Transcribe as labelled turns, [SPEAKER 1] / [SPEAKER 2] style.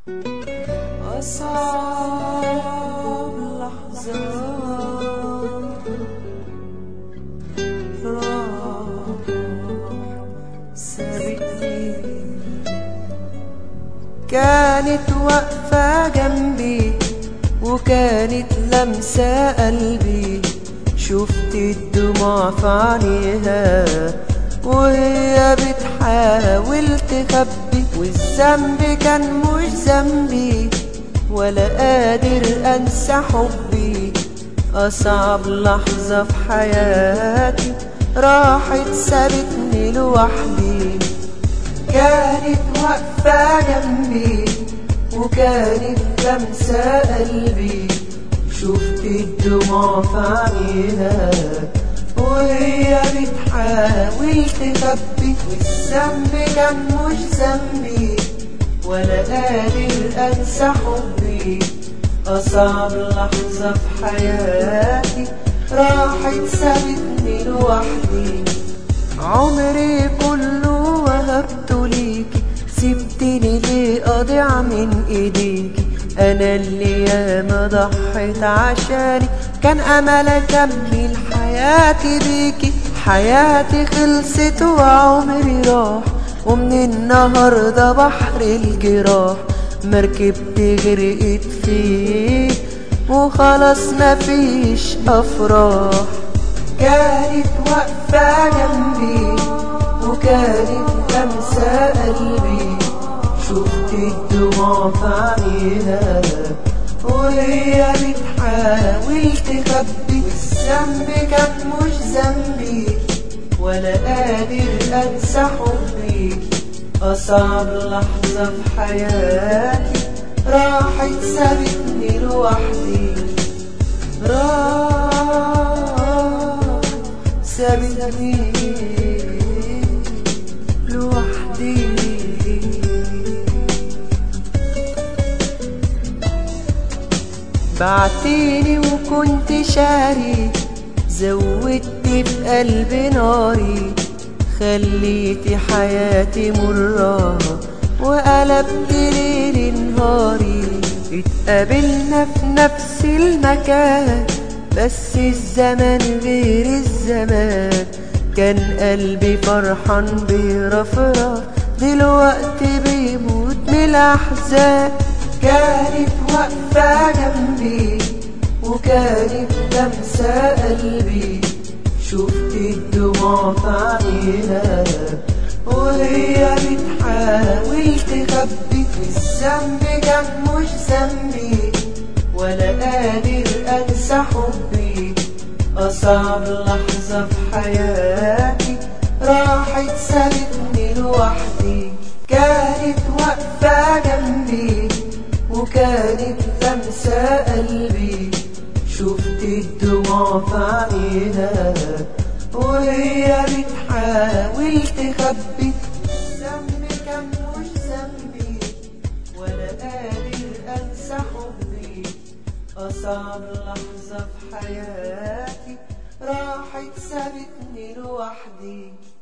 [SPEAKER 1] أصعب لحظة راح سابتني كانت واقفة جنبي وكانت لمسة قلبي شفت الدموع في عينيها وهي بتحاول تخبي والذنب كان مش ذنبي ولا قادر انسى حبي اصعب لحظة في حياتي راحت سابتني لوحدي كانت واقفة جنبي وكانت لمسة قلبي شفت الدموع في عينيها وهي بتحاول تخبي والذنب كان مش ذنبي ولا قادر انسى حبي اصعب لحظة في حياتي راحت سابتني لوحدي عمري كله وهبته ليكي سبتني ليه اضيع من ايديكي انا اللي ياما ضحيت عشاني كان امل اكمل حياتي بيكي حياتي خلصت وعمري راح ومن النهارده بحر الجراح مركبتي غرقت فيه وخلاص مفيش افراح كانت واقفة جنبي وكانت لمسة قلبي شفت الدموع في عينيها وهي بتحاول تخبي والذنب كان مش ذنبي ولا قادر انسى حبي اصعب لحظة في حياتي راحت سابتني لوحدي راح سابتني لوحدي بعتيني وكنت شاري زودت بقلبي ناري خليتي حياتي مرة وقلبت ليل نهاري اتقابلنا في نفس المكان بس الزمن غير الزمان كان قلبي فرحان برفرف دلوقتي بيموت من الأحزان كانت واقفة جنبي وكانت لمسة قلبي شفت الدموع في عينيها وهي بتحاول تخبي الذنب كان مش ذنبي ولا قادر انسى حبي اصعب لحظة في حياتي راحت سابتني لوحدي كانت واقفة جنبي وكانت لمسة قلبي شفت الدموع في عينيها وهي بتحاول تخبي الذنب كان مش ذنبي ولا قادر انسى حبي اصعب لحظة في حياتي راحت سابتني لوحدي